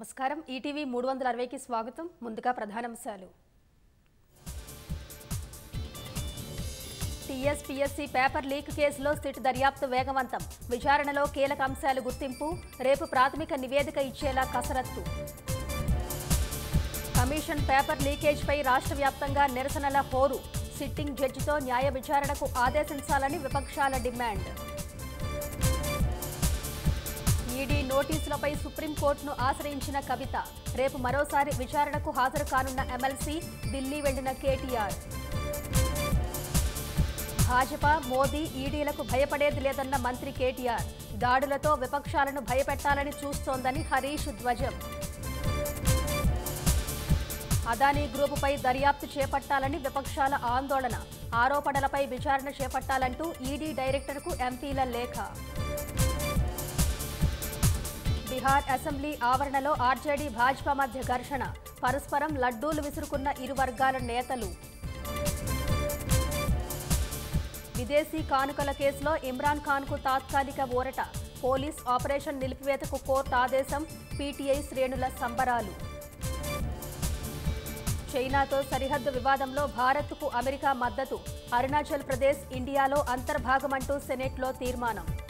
నమస్కారం ఈటీవీ మూడు వందల అరవైకి స్వాగతం ముందుగా ప్రధానాంశాలు టీఎస్పీఎస్సీ పేపర్ లీక్ కేసులో సిట్ దర్యాప్తు వేగవంతం విచారణలో కీలక అంశాలు గుర్తింపు రేపు ప్రాథమిక నివేదిక ఇచ్చేలా కసరత్తు కమిషన్ పేపర్ లీకేజ్పై రాష్ట్ర వ్యాప్తంగా నిరసనల హోరు సిట్టింగ్ జడ్జితో న్యాయ విచారణకు ఆదేశించాలని విపక్షాల డిమాండ్ ఈడీ నోటీసులపై సుప్రీంకోర్టును ఆశ్రయించిన కవిత రేపు మరోసారి విచారణకు హాజరు కానున్న ఎమ్మెల్సీ ఢిల్లీ వెళ్లిన కేటీఆర్ భాజపా మోదీ ఈడీలకు భయపడేది లేదన్న మంత్రి కేటీఆర్ దాడులతో విపక్షాలను భయపెట్టాలని చూస్తోందని హరీష్ ధ్వజం అదానీ గ్రూపుపై దర్యాప్తు చేపట్టాలని విపక్షాల ఆందోళన ఆరోపణలపై విచారణ చేపట్టాలంటూ ఈడీ డైరెక్టర్కు ఎంపీల లేఖ బీహార్ అసెంబ్లీ ఆవరణలో ఆర్జేడీ భాజపా మధ్య ఘర్షణ పరస్పరం లడ్డూలు విసురుకున్న ఇరు వర్గాల నేతలు విదేశీ కానుకల కేసులో ఇమ్రాన్ ఖాన్కు తాత్కాలిక ఊరట పోలీస్ ఆపరేషన్ నిలిపివేతకు కోర్టు ఆదేశం పీటీఐ శ్రేణుల సంబరాలు చైనాతో సరిహద్దు వివాదంలో భారత్కు అమెరికా మద్దతు అరుణాచల్ ప్రదేశ్ ఇండియాలో అంతర్భాగమంటూ సెనెట్లో తీర్మానం